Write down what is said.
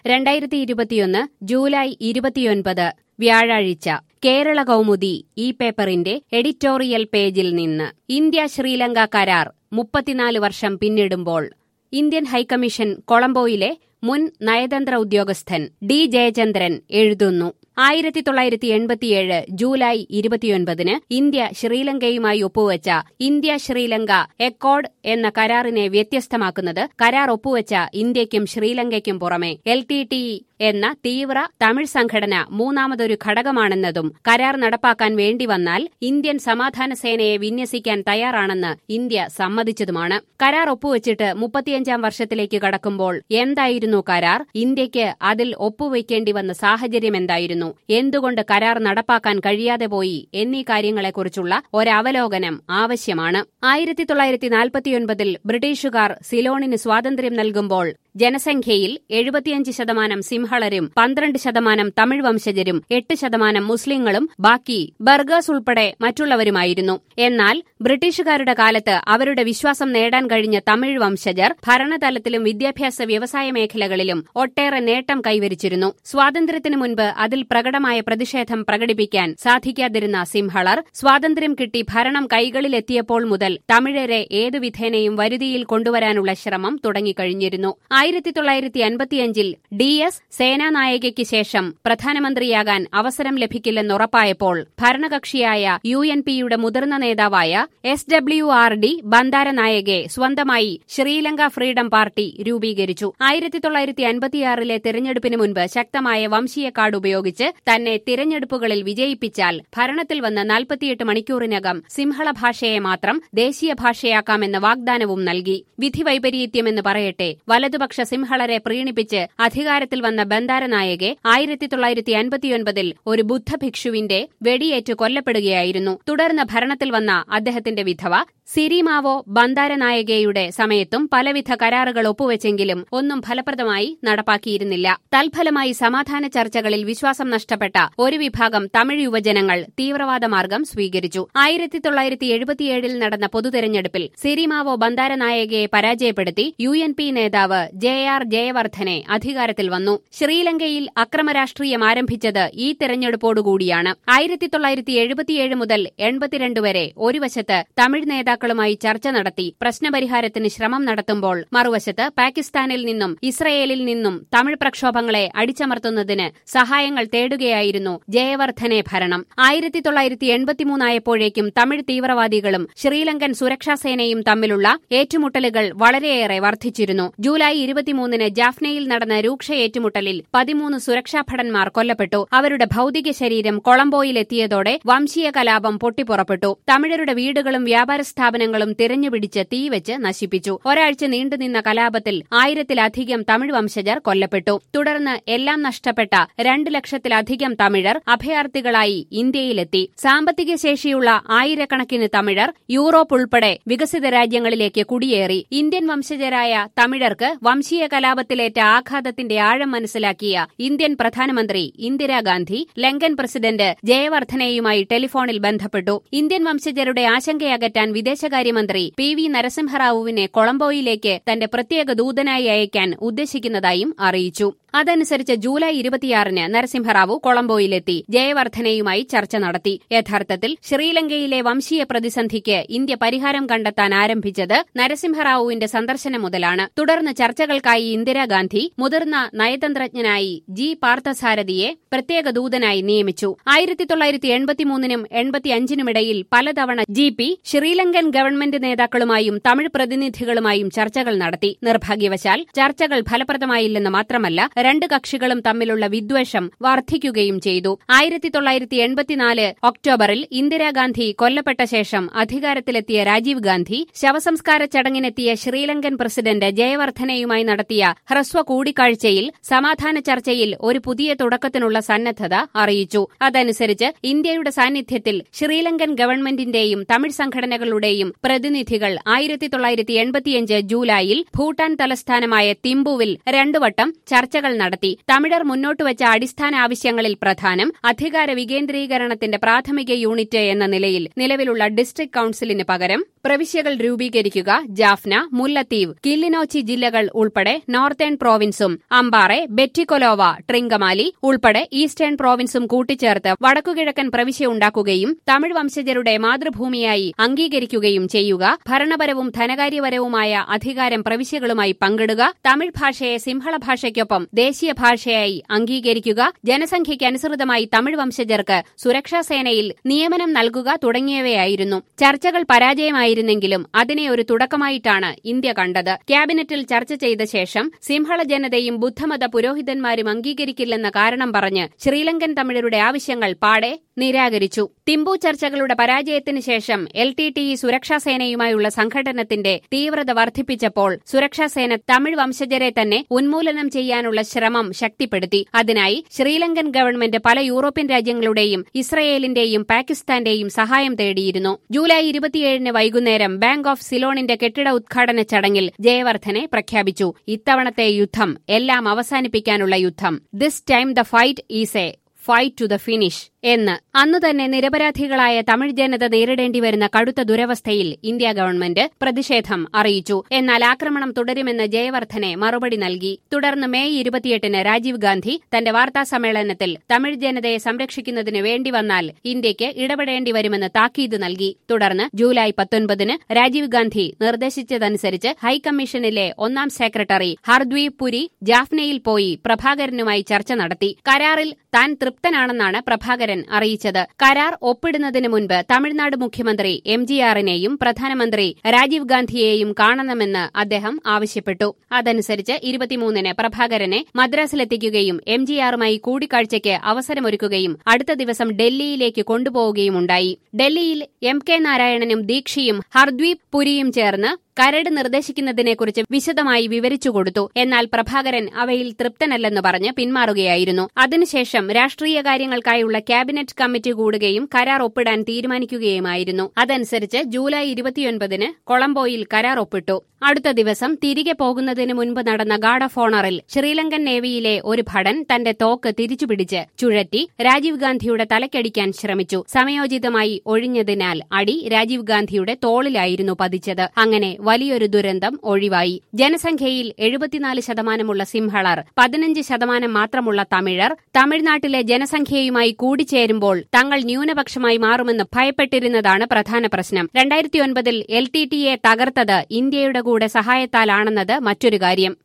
രണ്ടായിരത്തി ഇരുപത്തിയൊന്ന് ജൂലൈ ഇരുപത്തിയൊൻപത് വ്യാഴാഴ്ച കേരള കൗമുദി ഈ പേപ്പറിന്റെ എഡിറ്റോറിയൽ പേജിൽ നിന്ന് ഇന്ത്യ ശ്രീലങ്ക കരാർ മുപ്പത്തിനാല് വർഷം പിന്നിടുമ്പോൾ ഇന്ത്യൻ ഹൈക്കമ്മീഷൻ കൊളംബോയിലെ മുൻ നയതന്ത്ര ഉദ്യോഗസ്ഥൻ ഡി ജയചന്ദ്രൻ എഴുതുന്നു ആയിരത്തി തൊള്ളായിരത്തി എൺപത്തിയേഴ് ജൂലൈ ഇരുപത്തിയൊൻപതിന് ഇന്ത്യ ശ്രീലങ്കയുമായി ഒപ്പുവച്ച ഇന്ത്യ ശ്രീലങ്ക എക്കോർഡ് എന്ന കരാറിനെ വ്യത്യസ്തമാക്കുന്നത് കരാർ ഒപ്പുവച്ച ഇന്ത്യയ്ക്കും ശ്രീലങ്കയ്ക്കും പുറമെ എൽ ടി ടി എന്ന തീവ്ര തമിഴ് സംഘടന മൂന്നാമതൊരു ഘടകമാണെന്നതും കരാർ നടപ്പാക്കാൻ വേണ്ടി വന്നാൽ ഇന്ത്യൻ സമാധാന സേനയെ വിന്യസിക്കാൻ തയ്യാറാണെന്ന് ഇന്ത്യ സമ്മതിച്ചതുമാണ് കരാർ ഒപ്പുവച്ചിട്ട് മുപ്പത്തിയഞ്ചാം വർഷത്തിലേക്ക് കടക്കുമ്പോൾ എന്തായിരുന്നു കരാർ ഇന്ത്യയ്ക്ക് അതിൽ ഒപ്പുവയ്ക്കേണ്ടി വന്ന സാഹചര്യം എന്തായിരുന്നു എന്തുകൊണ്ട് കരാർ നടപ്പാക്കാൻ കഴിയാതെ പോയി എന്നീ കാര്യങ്ങളെക്കുറിച്ചുള്ള ഒരവലോകനം ആവശ്യമാണ് ആയിരത്തി തൊള്ളായിരത്തി നാൽപ്പത്തിയൊൻപതിൽ ബ്രിട്ടീഷുകാർ സിലോണിന് സ്വാതന്ത്ര്യം നൽകുമ്പോൾ ജനസംഖ്യയിൽ എഴുപത്തിയഞ്ച് ശതമാനം സിംഹളരും പന്ത്രണ്ട് ശതമാനം തമിഴ് വംശജരും എട്ട് ശതമാനം മുസ്ലിങ്ങളും ബാക്കി ബർഗേഴ്സ് ഉൾപ്പെടെ മറ്റുള്ളവരുമായിരുന്നു എന്നാൽ ബ്രിട്ടീഷുകാരുടെ കാലത്ത് അവരുടെ വിശ്വാസം നേടാൻ കഴിഞ്ഞ തമിഴ് വംശജർ ഭരണതലത്തിലും വിദ്യാഭ്യാസ വ്യവസായ മേഖലകളിലും ഒട്ടേറെ നേട്ടം കൈവരിച്ചിരുന്നു സ്വാതന്ത്ര്യത്തിനു മുൻപ് അതിൽ പ്രകടമായ പ്രതിഷേധം പ്രകടിപ്പിക്കാൻ സാധിക്കാതിരുന്ന സിംഹളർ സ്വാതന്ത്ര്യം കിട്ടി ഭരണം കൈകളിലെത്തിയപ്പോൾ മുതൽ തമിഴരെ ഏതു വിധേനയും വരുതിയിൽ കൊണ്ടുവരാനുള്ള ശ്രമം തുടങ്ങിക്കഴിഞ്ഞിരുന്നു ആയിരത്തി തൊള്ളായിരത്തി അൻപത്തിയഞ്ചിൽ ഡി എസ് സേനാനായകയ്ക്ക് ശേഷം പ്രധാനമന്ത്രിയാകാൻ അവസരം ലഭിക്കില്ലെന്നുറപ്പായപ്പോൾ ഭരണകക്ഷിയായ യു എൻ പിയുടെ മുതിർന്ന നേതാവായ S W R D Bandaranaike സ്വന്തമായി ശ്രീലങ്ക ഫ്രീഡം പാർട്ടി രൂപീകരിച്ചു ആയിരത്തി തൊള്ളായിരത്തി അൻപത്തിയാറിലെ തിരഞ്ഞെടുപ്പിന് മുൻപ് ശക്തമായ വംശീയ കാർഡ് ഉപയോഗിച്ച് തന്നെ തിരഞ്ഞെടുപ്പുകളിൽ വിജയിപ്പിച്ചാൽ ഭരണത്തിൽ വന്ന് നാൽപ്പത്തിയെട്ട് മണിക്കൂറിനകം സിംഹള ഭാഷയെ മാത്രം ദേശീയ ഭാഷയാക്കാമെന്ന വാഗ്ദാനവും നൽകി വിധി വൈപരീത്യമെന്ന് പറയട്ടെ വലതുപക്ഷ സിംഹളരെ പ്രീണിപ്പിച്ച് അധികാരത്തിൽ വന്ന ബന്ദാരനായകെ ആയിരത്തി തൊള്ളായിരത്തി അൻപത്തിയൊൻപതിൽ ഒരു ബുദ്ധഭിക്ഷുവിന്റെ വെടിയേറ്റ് കൊല്ലപ്പെടുകയായിരുന്നു തുടർന്ന് ഭരണത്തിൽ വന്ന അദ്ദേഹത്തിന്റെ വിധവ സിരിമാവോ ബന്ദാരനായകയുടെ സമയത്തും പലവിധ കരാറുകൾ ഒപ്പുവെച്ചെങ്കിലും ഒന്നും ഫലപ്രദമായി നടപ്പാക്കിയിരുന്നില്ല തൽഫലമായി സമാധാന ചർച്ചകളിൽ വിശ്വാസം നഷ്ടപ്പെട്ട ഒരു വിഭാഗം തമിഴ് യുവജനങ്ങൾ തീവ്രവാദ മാർഗം സ്വീകരിച്ചു ആയിരത്തി തൊള്ളായിരത്തി എഴുപത്തിയേഴിൽ നടന്ന പൊതുതെരഞ്ഞെടുപ്പിൽ സിരിമാവോ ബന്ദാരനായകയെ പരാജയപ്പെടുത്തി യു എൻ പി നേതാവ് ജെ ആർ ജയവർദ്ധനെ അധികാരത്തിൽ വന്നു ശ്രീലങ്കയിൽ അക്രമരാഷ്ട്രീയം ആരംഭിച്ചത് ഈ തെരഞ്ഞെടുപ്പോടുകൂടിയാണ് ആയിരത്തി തൊള്ളായിരത്തി എഴുപത്തിയേഴ് മുതൽ എൺപത്തിരണ്ട് വരെ ഒരു വശത്ത് തമിഴ് നേതാക്കളുമായി ചർച്ച നടത്തി പ്രശ്നപരിഹാരത്തിന് ശ്രമം നടത്തുമ്പോൾ മറുവശത്ത് പാകിസ്ഥാനിൽ നിന്നും ഇസ്രയേലിൽ നിന്നും തമിഴ് പ്രക്ഷോഭങ്ങളെ അടിച്ചമർത്തുന്നതിന് സഹായങ്ങൾ തേടുകയായിരുന്നു ജയവർദ്ധനെ ഭരണം ആയിരത്തി തൊള്ളായിരത്തി എൺപത്തിമൂന്നായപ്പോഴേക്കും തമിഴ് തീവ്രവാദികളും ശ്രീലങ്കൻ സുരക്ഷാസേനയും തമ്മിലുള്ള ഏറ്റുമുട്ടലുകൾ വളരെയേറെ വർദ്ധിച്ചിരുന്നു ജൂലൈ ഇരുപത്തിമൂന്നിന് ജാഫ്നയിൽ നടന്ന രൂക്ഷ ഏറ്റുമുട്ടലിൽ പതിമൂന്ന് സുരക്ഷാ ഭടന്മാർ കൊല്ലപ്പെട്ടു അവരുടെ ഭൌതിക ശരീരം കൊളംബോയിലെത്തിയതോടെ വംശീയ കലാപം പൊട്ടിപ്പുറപ്പെട്ടു തമിഴരുടെ വീടുകളും വ്യാപാര സ്ഥാപനങ്ങളും തിരഞ്ഞുപിടിച്ച് തീവച്ച് നശിപ്പിച്ചു ഒരാഴ്ച നീണ്ടുനിന്ന കലാപത്തിൽ ആയിരത്തിലധികം തമിഴ് വംശജർ കൊല്ലപ്പെട്ടു തുടർന്ന് എല്ലാം നഷ്ടപ്പെട്ട രണ്ട് ലക്ഷത്തിലധികം തമിഴർ അഭയാർത്ഥികളായി ഇന്ത്യയിലെത്തി സാമ്പത്തിക ശേഷിയുള്ള ആയിരക്കണക്കിന് തമിഴർ യൂറോപ്പ് ഉൾപ്പെടെ വികസിത രാജ്യങ്ങളിലേക്ക് കുടിയേറി ഇന്ത്യൻ വംശജരായ തമിഴർക്ക് വംശീയ കലാപത്തിലേറ്റ ആഘാതത്തിന്റെ ആഴം മനസ്സിലാക്കിയ ഇന്ത്യൻ പ്രധാനമന്ത്രി ഇന്ദിരാഗാന്ധി ലങ്കൻ പ്രസിഡന്റ് ജയവർദ്ധനെയുമായി ടെലിഫോണിൽ ബന്ധപ്പെട്ടു ഇന്ത്യൻ വംശജരുടെ ആശങ്കയകറ്റാൻ വിദേശകാര്യമന്ത്രി പി വി നരസിംഹറാവുവിനെ കൊളംബോയിലേക്ക് തന്റെ പ്രത്യേക ദൂതനായി അയക്കാൻ ഉദ്ദേശിക്കുന്നതായും അറിയിച്ചു അതനുസരിച്ച് ജൂലൈ ഇരുപത്തിയാറിന് നരസിംഹറാവു കൊളംബോയിലെത്തി ജയവർദ്ധനയുമായി ചർച്ച നടത്തി യഥാർത്ഥത്തിൽ ശ്രീലങ്കയിലെ വംശീയ പ്രതിസന്ധിക്ക് ഇന്ത്യ പരിഹാരം കണ്ടെത്താൻ ആരംഭിച്ചത് നരസിംഹറാവുവിന്റെ സന്ദർശനം മുതലാണ് തുടർന്ന് ചർച്ചകൾക്കായി ഇന്ദിരാഗാന്ധി മുതിർന്ന നയതന്ത്രജ്ഞനായി ജി പാർത്ഥസാരഥിയെ പ്രത്യേക ദൂതനായി നിയമിച്ചു ആയിരത്തി തൊള്ളായിരത്തി എൺപത്തിമൂന്നിനും എൺപത്തിയഞ്ചിനുമിടയിൽ പലതവണ ജി പി ശ്രീലങ്കൻ ഗവൺമെന്റ് നേതാക്കളുമായും തമിഴ് പ്രതിനിധികളുമായും ചർച്ചകൾ നടത്തി നിർഭാഗ്യവശാൽ ചർച്ചകൾ ഫലപ്രദമായില്ലെന്ന് മാത്രമല്ല രണ്ട് കക്ഷികളും തമ്മിലുള്ള വിദ്വേഷം വർദ്ധിക്കുകയും ചെയ്തു ആയിരത്തി തൊള്ളായിരത്തി എൺപത്തിനാല് ഒക്ടോബറിൽ ഇന്ദിരാഗാന്ധി കൊല്ലപ്പെട്ട ശേഷം അധികാരത്തിലെത്തിയ രാജീവ് ഗാന്ധി ശവസംസ്കാര ചടങ്ങിനെത്തിയ ശ്രീലങ്കൻ പ്രസിഡന്റ് ജയവർദ്ധനയുമായി നടത്തിയ ഹ്രസ്വ കൂടിക്കാഴ്ചയിൽ സമാധാന ചർച്ചയിൽ ഒരു പുതിയ തുടക്കത്തിനുള്ള സന്നദ്ധത അറിയിച്ചു അതനുസരിച്ച് ഇന്ത്യയുടെ സാന്നിധ്യത്തിൽ ശ്രീലങ്കൻ ഗവൺമെന്റിന്റെയും തമിഴ് സംഘടനകളുടെയും പ്രതിനിധികൾ ആയിരത്തി തൊള്ളായിരത്തി എൺപത്തിയഞ്ച് ജൂലൈയിൽ ഭൂട്ടാൻ തലസ്ഥാനമായ തിമ്പുവിൽ രണ്ടുവട്ടം ചർച്ചകൾ നടത്തി തമിഴർ മുന്നോട്ടുവച്ച അടിസ്ഥാന ആവശ്യങ്ങളിൽ പ്രധാനം അധികാര വികേന്ദ്രീകരണത്തിന്റെ പ്രാഥമിക യൂണിറ്റ് എന്ന നിലയിൽ നിലവിലുള്ള ഡിസ്ട്രിക്ട് കൌൺസിലിന് പകരം പ്രവിശ്യകൾ രൂപീകരിക്കുക ജാഫ്ന മുല്ലത്തീവ് കില്ലിനോച്ചി ജില്ലകൾ ഉൾപ്പെടെ നോർത്തേൺ പ്രോവിൻസും അമ്പാറെ ബെറ്റിക്കൊലോവ ട്രിങ്കമാലി ഉൾപ്പെടെ ഈസ്റ്റേൺ പ്രോവിൻസും കൂട്ടിച്ചേർത്ത് വടക്കുകിഴക്കൻ പ്രവിശ്യ ഉണ്ടാക്കുകയും തമിഴ് വംശജരുടെ മാതൃഭൂമിയായി അംഗീകരിക്കുകയും ചെയ്യുക ഭരണപരവും ധനകാര്യപരവുമായ അധികാരം പ്രവിശ്യകളുമായി പങ്കിടുക തമിഴ് ഭാഷയെ സിംഹള ഭാഷയ്ക്കൊപ്പം ദേശീയ ഭാഷയായി അംഗീകരിക്കുക ജനസംഖ്യയ്ക്ക് അനുസൃതമായി തമിഴ് വംശജർക്ക് സുരക്ഷാസേനയിൽ നിയമനം നൽകുക തുടങ്ങിയവയായിരുന്നു ചർച്ചകൾ പരാജയമായിരുന്നെങ്കിലും അതിനെ ഒരു തുടക്കമായിട്ടാണ് ഇന്ത്യ കണ്ടത് ക്യാബിനറ്റിൽ ചർച്ച ചെയ്ത ശേഷം സിംഹള ജനതയും ബുദ്ധമത പുരോഹിതന്മാരും അംഗീകരിക്കില്ലെന്ന കാരണം പറഞ്ഞ് ശ്രീലങ്കൻ തമിഴരുടെ ആവശ്യങ്ങൾ പാടെ നിരാകരിച്ചു തിമ്പു ചർച്ചകളുടെ പരാജയത്തിന് ശേഷം എൽ ടി ടി ഇ സുരക്ഷാസേനയുമായുള്ള സംഘടനത്തിന്റെ തീവ്രത വർദ്ധിപ്പിച്ചപ്പോൾ സുരക്ഷാസേന തമിഴ് വംശജരെ തന്നെ ഉന്മൂലനം ചെയ്യാനുള്ള ശ്രമം ശക്തിപ്പെടുത്തി അതിനായി ശ്രീലങ്കൻ ഗവൺമെന്റ് പല യൂറോപ്യൻ രാജ്യങ്ങളുടെയും ഇസ്രയേലിന്റെയും പാകിസ്ഥാന്റെയും സഹായം തേടിയിരുന്നു ജൂലൈ ഇരുപത്തിയേഴിന് വൈകുന്നേരം ബാങ്ക് ഓഫ് സിലോണിന്റെ കെട്ടിട ഉദ്ഘാടന ചടങ്ങിൽ ജയവർദ്ധനെ പ്രഖ്യാപിച്ചു ഇത്തവണത്തെ യുദ്ധം എല്ലാം അവസാനിപ്പിക്കാനുള്ള യുദ്ധം this time the fight is a fight to the finish എന്ന് അന്നു തന്നെ നിരപരാധികളായ തമിഴ് ജനത നേരിടേണ്ടി വരുന്ന കടുത്ത ദുരവസ്ഥയിൽ ഇന്ത്യ ഗവൺമെന്റ് പ്രതിഷേധം അറിയിച്ചു എന്നാൽ ആക്രമണം തുടരുമെന്ന് ജയവർദ്ധനെ മറുപടി നൽകി തുടർന്ന് മെയ് ഇരുപത്തിയെട്ടിന് രാജീവ് ഗാന്ധി തന്റെ വാർത്താ സമ്മേളനത്തിൽ തമിഴ് ജനതയെ സംരക്ഷിക്കുന്നതിന് വേണ്ടി വന്നാൽ ഇന്ത്യയ്ക്ക് ഇടപെടേണ്ടി വരുമെന്ന് താക്കീത് നൽകി തുടർന്ന് ജൂലൈ പത്തൊൻപതിന് രാജീവ് ഗാന്ധി നിർദ്ദേശിച്ചതനുസരിച്ച് ഹൈക്കമ്മീഷനിലെ ഒന്നാം സെക്രട്ടറി ഹർദ്വീപ് പുരി ജാഫ്നയിൽ പോയി പ്രഭാകരനുമായി ചർച്ച നടത്തി കരാറിൽ താൻ തൃപ്തനാണെന്നാണ് പ്രഭാകരൻ അറിയിച്ചത് കരാർ ഒപ്പിടുന്നതിന് മുൻപ് തമിഴ്നാട് മുഖ്യമന്ത്രി എം ജി ആറിനെയും പ്രധാനമന്ത്രി രാജീവ് ഗാന്ധിയെയും കാണണമെന്ന് അദ്ദേഹം ആവശ്യപ്പെട്ടു അതനുസരിച്ച് ഇരുപത്തിമൂന്നിന് പ്രഭാകരനെ മദ്രാസിലെത്തിക്കുകയും എം ജി ആറുമായി കൂടിക്കാഴ്ചയ്ക്ക് അവസരമൊരുക്കുകയും അടുത്ത ദിവസം ഡൽഹിയിലേക്ക് കൊണ്ടുപോവുകയുമുണ്ടായി ഡൽഹിയിൽ എം കെ നാരായണനും ദീക്ഷിയും ഹർദ്വീപ് പുരിയും ചേർന്ന് കരട് നിർദ്ദേശിക്കുന്നതിനെക്കുറിച്ച് വിശദമായി വിവരിച്ചു കൊടുത്തു എന്നാൽ പ്രഭാകരൻ അവയിൽ തൃപ്തനല്ലെന്ന് പറഞ്ഞ് പിന്മാറുകയായിരുന്നു അതിനുശേഷം രാഷ്ട്രീയ കാര്യങ്ങൾക്കായുള്ള ക്യാബിനറ്റ് കമ്മിറ്റി കൂടുകയും കരാർ ഒപ്പിടാൻ തീരുമാനിക്കുകയുമായിരുന്നു അതനുസരിച്ച് ജൂലൈ ഇരുപത്തിയൊൻപതിന് കൊളംബോയിൽ കരാർ ഒപ്പിട്ടു അടുത്ത ദിവസം തിരികെ പോകുന്നതിന് മുൻപ് നടന്ന ഗാർഡ് ഓഫ് ഓണറിൽ ശ്രീലങ്കൻ നേവിയിലെ ഒരു ഭടൻ തന്റെ തോക്ക് തിരിച്ചുപിടിച്ച് ചുഴറ്റി രാജീവ് ഗാന്ധിയുടെ തലക്കടിക്കാൻ ശ്രമിച്ചു സമയോചിതമായി ഒഴിഞ്ഞതിനാൽ അടി രാജീവ് ഗാന്ധിയുടെ തോളിലായിരുന്നു പതിച്ചത് അങ്ങനെ വലിയൊരു ദുരന്തം ഒഴിവായി ജനസംഖ്യയിൽ എഴുപത്തിനാല് ശതമാനമുള്ള സിംഹളർ പതിനഞ്ച് ശതമാനം മാത്രമുള്ള തമിഴർ തമിഴ്നാട്ടിലെ ജനസംഖ്യയുമായി കൂടിച്ചേരുമ്പോൾ തങ്ങൾ ന്യൂനപക്ഷമായി മാറുമെന്ന് ഭയപ്പെട്ടിരുന്നതാണ് പ്രധാന പ്രശ്നം രണ്ടായിരത്തിയൊൻപതിൽ എൽ ടി ടിയെ തകർത്തത് ഇന്ത്യയുടെ കൂടെ സഹായത്താലാണെന്നത് മറ്റൊരു കാര്യം